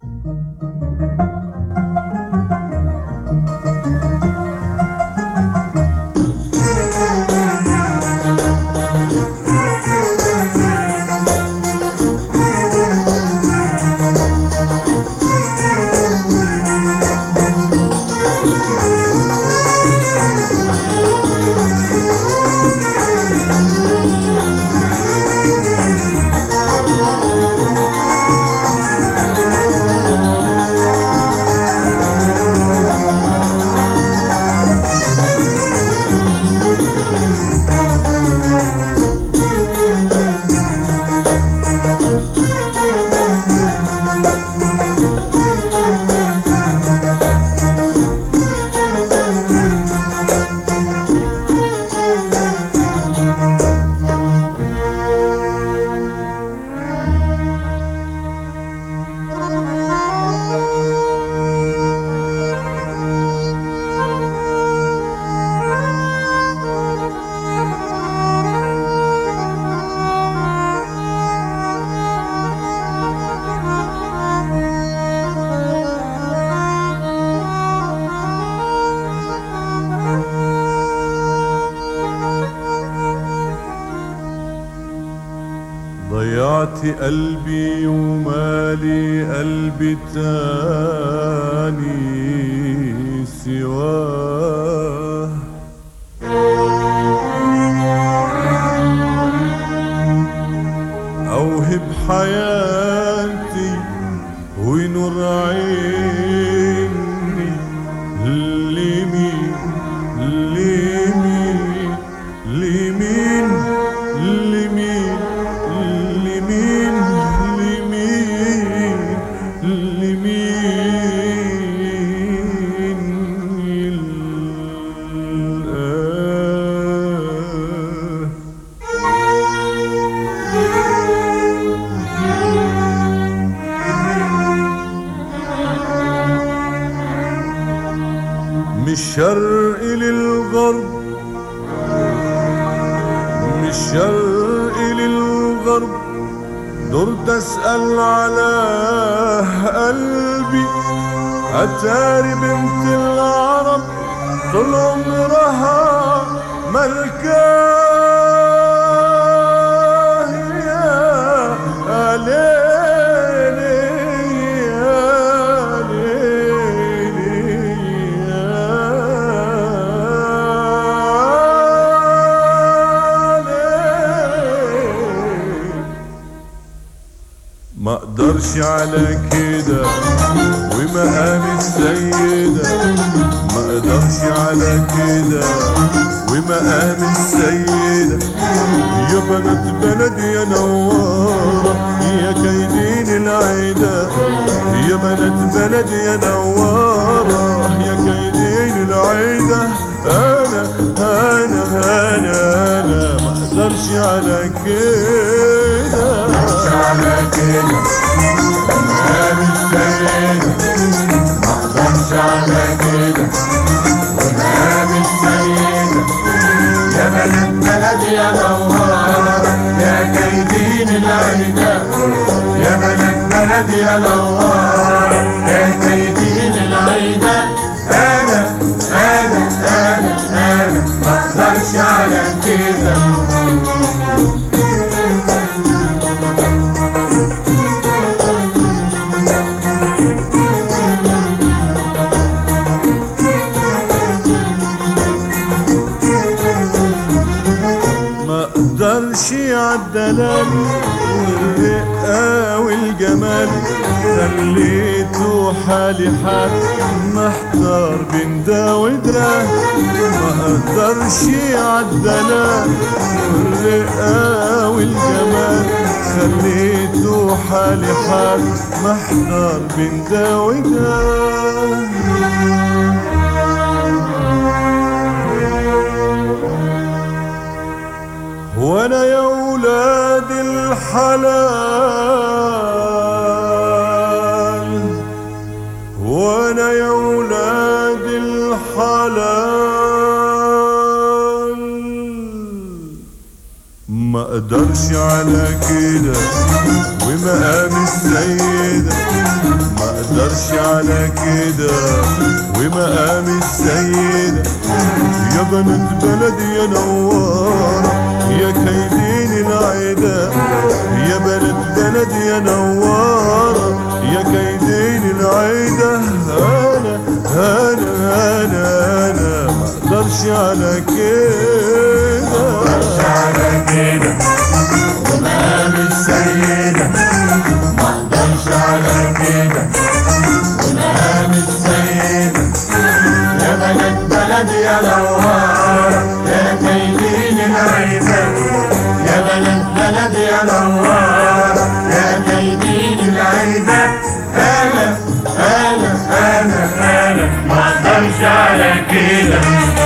ضيعت قلبي ومالي قلبي تاني سواه أوهب حياتي ونور عيني لمين لمين لمين لمين لمين لمين لمين الآن من الشرق للغرب من الشرق للغرب درت اسأل على قلبي أتاري بنت العرب طول عمرها ملكاه يا ليلي يا ليلي يا ليلي ما اقدرش على كده ومقام السيدة ما اقدرش على كده ومقام السيدة يا بنات بلدي يا نوارة يا كايدين العيدة يا بنات بلدي يا نوارة يا كايدين العيدة انا انا انا انا ما اقدرش على كده على كده ومقام السيدة مقدرش على كده ومقام السيدة يا بلد بلدي يا نوارة يا كيدين العيدة يا بلد بلدي يا نوارة يا كيدين العيدة أنا أنا أنا أنا مقدرش على كده ما اقدرش عالدلال والرقة والجمال خليته حالي حال محتار بين ده وده ما اقدرش عالدلال والرقة والجمال خليته حالي حال محتار بين ده وده وانا يا ولاد الحلال وانا يا ولاد الحلال ما اقدرش على كده ومقام السيدة ما اقدرش على كده ومقام السيدة يا بنات بلدي يا نوارة يا كيدين العدا يا بنات بلدي يا نوارة يا كيدين العدا انا انا انا انا ما اقدرش على كده على كده ومقام السيدة ما اقدرش على كده ومقام السيدة يا بلد بلدي يا نوارة يا كيدين العباد يا بلد بلدي يا نوارة يا كيدين العباد انا انا انا انا ما اقدرش على كده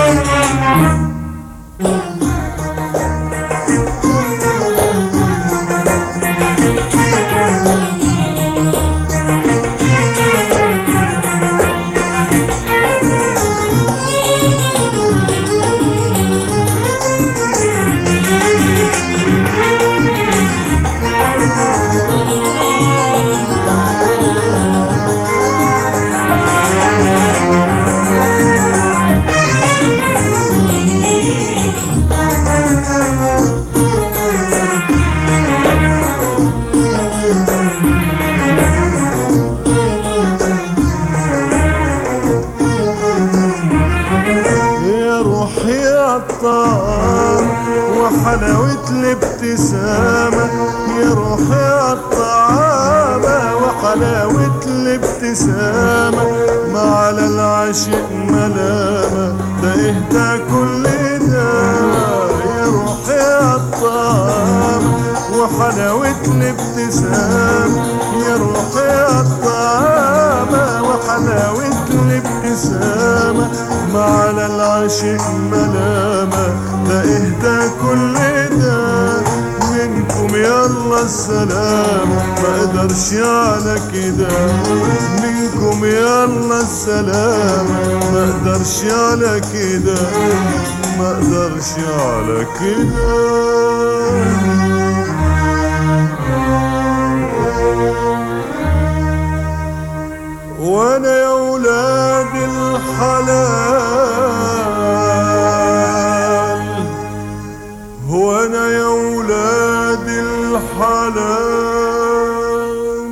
يا روحي عالطعام وحلاوة الابتسامة يا روحي عالطعام وحلاوة الابتسامة ما على العاشق ملامة ده اهدى كل ده يا روحي عالطعام وحلاوة الابتسامة يا روحي عالطعام وحلاوة الابتسامة ما على العاشق ملامة ده اهدى كل ده منكم يلا السلام ما اقدرش على كده منكم يلا السلام ما اقدرش على كده ما اقدرش على كده وانا يا ولاد الحلال وانا يا ولاد الحلال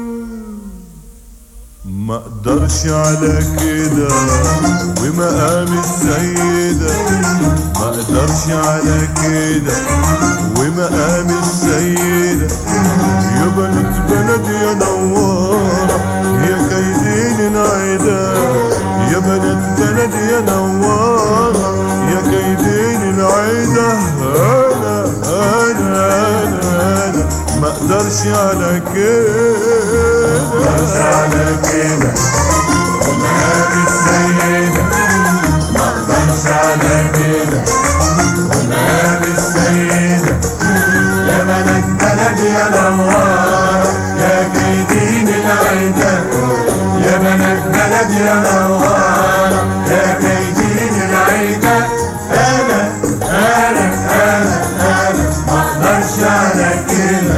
ما اقدرش على كده ومقام السيدة ما اقدرش على كده ومقام السيدة يا بنت بلدي يا نوارة يا كيدين العدا يا بنت بلدي يا نوارة يا كيدين العدا انا انا انا انا ما اقدرش على كده على كده ومقام السيدة ما اقدرش على كده ومقام السيدة يا بلد بلدي يا نوارة يا كيدين العدا يا بلد بلدي يا نوارة يا كيدين العدا انا انا انا انا ما اقدرش على كده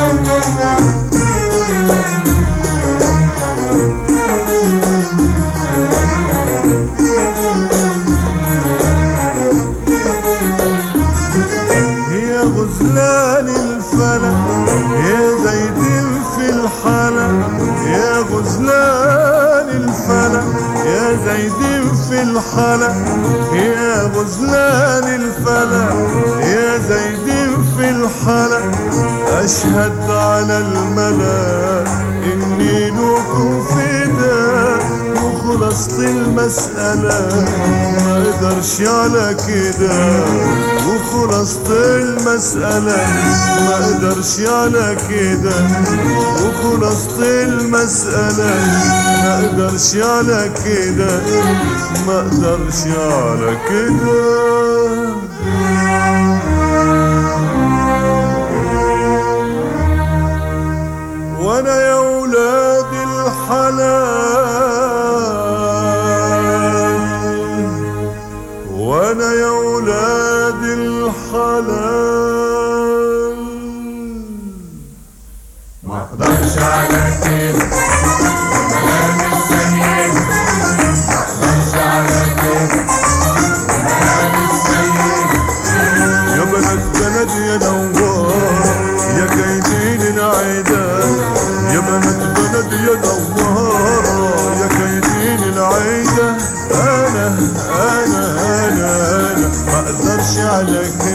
يا غزلان الفلك يا زيد في الحلق يا غزلان الفلك يا زيد في الحلق يا غزلان الفلك يا زيد في الحلق أشهد على الملا إني لكم فداء وخلصت المسألة ما اقدرش على كده وخلصت المسألة ما اقدرش على كده وخلصت المسألة ما اقدرش على كده ما اقدرش على كده وانا يا ولاد الحلال وانا يا ولاد الحلال ما اقدرش على كده ومقام على